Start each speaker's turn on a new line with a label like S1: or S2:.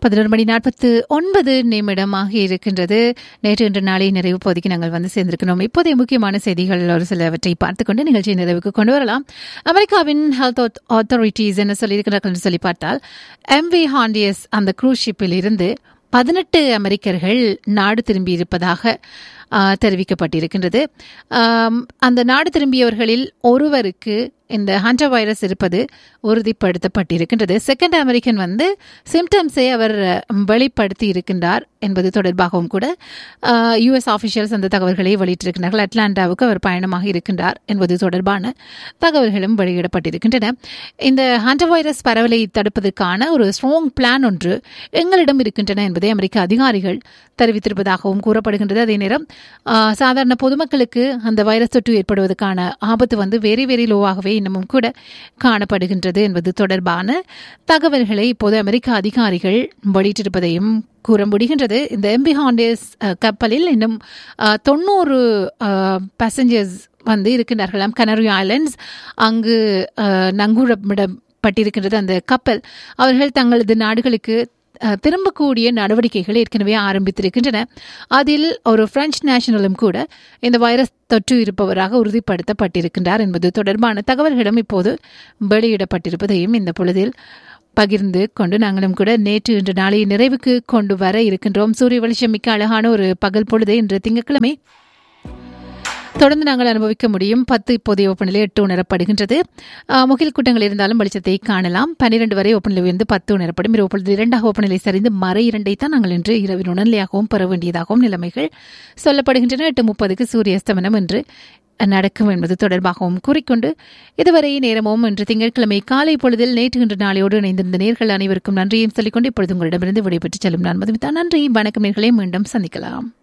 S1: பதினொரு மணி நாற்பத்து ஒன்பது நிமிடமாக இருக்கின்றது நேற்று இன்று நாளை நிறைவு பகுதிக்கு நாங்கள் வந்து சேர்ந்திருக்கிறோம் இப்போதைய முக்கியமான செய்திகள் ஒரு சிலவற்றை பார்த்துக்கொண்டு நிகழ்ச்சி நிறைவுக்கு கொண்டு வரலாம் அமெரிக்காவின் ஹெல்த் அத்தாரிட்டிஸ் என்ன சொல்லியிருக்கிறார்கள் என்று சொல்லி பார்த்தால் எம்வி ஹாண்டியஸ் அந்த க்ரூஸ் ஷிப்பில் இருந்து பதினெட்டு அமெரிக்கர்கள் நாடு திரும்பியிருப்பதாக தெரிவிக்கப்பட்டிருக்கின்றது அந்த நாடு திரும்பியவர்களில் ஒருவருக்கு இந்த ஹண்டர் வைரஸ் இருப்பது உறுதிப்படுத்தப்பட்டிருக்கின்றது செகண்ட் அமெரிக்கன் வந்து சிம்டம்ஸை அவர் வெளிப்படுத்தி இருக்கின்றார் என்பது தொடர்பாகவும் கூட யுஎஸ் ஆஃபிஷியல்ஸ் அந்த தகவல்களை வெளியிட்டிருக்கிறார்கள் அட்லாண்டாவுக்கு அவர் பயணமாக இருக்கின்றார் என்பது தொடர்பான தகவல்களும் வெளியிடப்பட்டிருக்கின்றன இந்த ஹண்டர் வைரஸ் பரவலை தடுப்பதற்கான ஒரு ஸ்ட்ராங் பிளான் ஒன்று எங்களிடம் இருக்கின்றன என்பதை அமெரிக்க அதிகாரிகள் தெரிவித்திருப்பதாகவும் கூறப்படுகின்றது அதே நேரம் சாதாரண பொதுமக்களுக்கு அந்த வைரஸ் தொற்று ஏற்படுவதற்கான ஆபத்து வந்து வெரி வெரி லோவாகவே இன்னமும் கூட காணப்படுகின்றது என்பது தொடர்பான தகவல்களை இப்போது அமெரிக்க அதிகாரிகள் வெளியிட்டிருப்பதையும் கூற முடிகின்றது இந்த எம்பி ஹாண்டேஸ் கப்பலில் இன்னும் தொண்ணூறு பேசஞ்சர்ஸ் வந்து இருக்கின்றார்களாம் கனரி ஐலண்ட்ஸ் அங்கு நங்கூரமிடப்பட்டிருக்கின்றது அந்த கப்பல் அவர்கள் தங்களது நாடுகளுக்கு திரும்பக்கூடிய நடவடிக்கைகள் ஏற்கனவே ஆரம்பித்திருக்கின்றன அதில் ஒரு பிரெஞ்சு நேஷனலும் கூட இந்த வைரஸ் தொற்று இருப்பவராக உறுதிப்படுத்தப்பட்டிருக்கின்றார் என்பது தொடர்பான தகவல்களும் இப்போது வெளியிடப்பட்டிருப்பதையும் இந்த பொழுதில் பகிர்ந்து கொண்டு நாங்களும் கூட நேற்று இன்று நாளை நிறைவுக்கு கொண்டு வர இருக்கின்றோம் சூரிய வெளிச்சம் மிக்க அழகான ஒரு பகல் பொழுது இன்று திங்கட்கிழமை தொடர்ந்து நாங்கள் அனுபவிக்க முடியும் பத்து இப்போதைய வெப்பநிலை எட்டு உணரப்படுகின்றது முகில் கூட்டங்கள் இருந்தாலும் வெளிச்சத்தை காணலாம் பன்னிரண்டு வரை வெப்பநிலை உயர்ந்து பத்து உணரப்படும் இரவு பொழுது இரண்டாக வெப்பநிலை சரிந்து மறை இரண்டை தான் நாங்கள் இன்று இரவின் உணர்நிலையாகவும் பெற வேண்டியதாகவும் நிலைமைகள் சொல்லப்படுகின்றன எட்டு முப்பதுக்கு சூரிய அஸ்தமனம் என்று நடக்கும் என்பது தொடர்பாகவும் கூறிக்கொண்டு இதுவரை நேரமும் இன்று திங்கட்கிழமை காலை பொழுதில் நேற்று இன்று நாளையோடு இணைந்திருந்த நேர்கள் அனைவருக்கும் நன்றியும் சொல்லிக்கொண்டு இப்பொழுது உங்களிடமிருந்து விடைபெற்று செல்லும் நான் மதுமிதா நன்றி வணக்கம் நேர்களை மீண்டும் சந்திக்கலாம்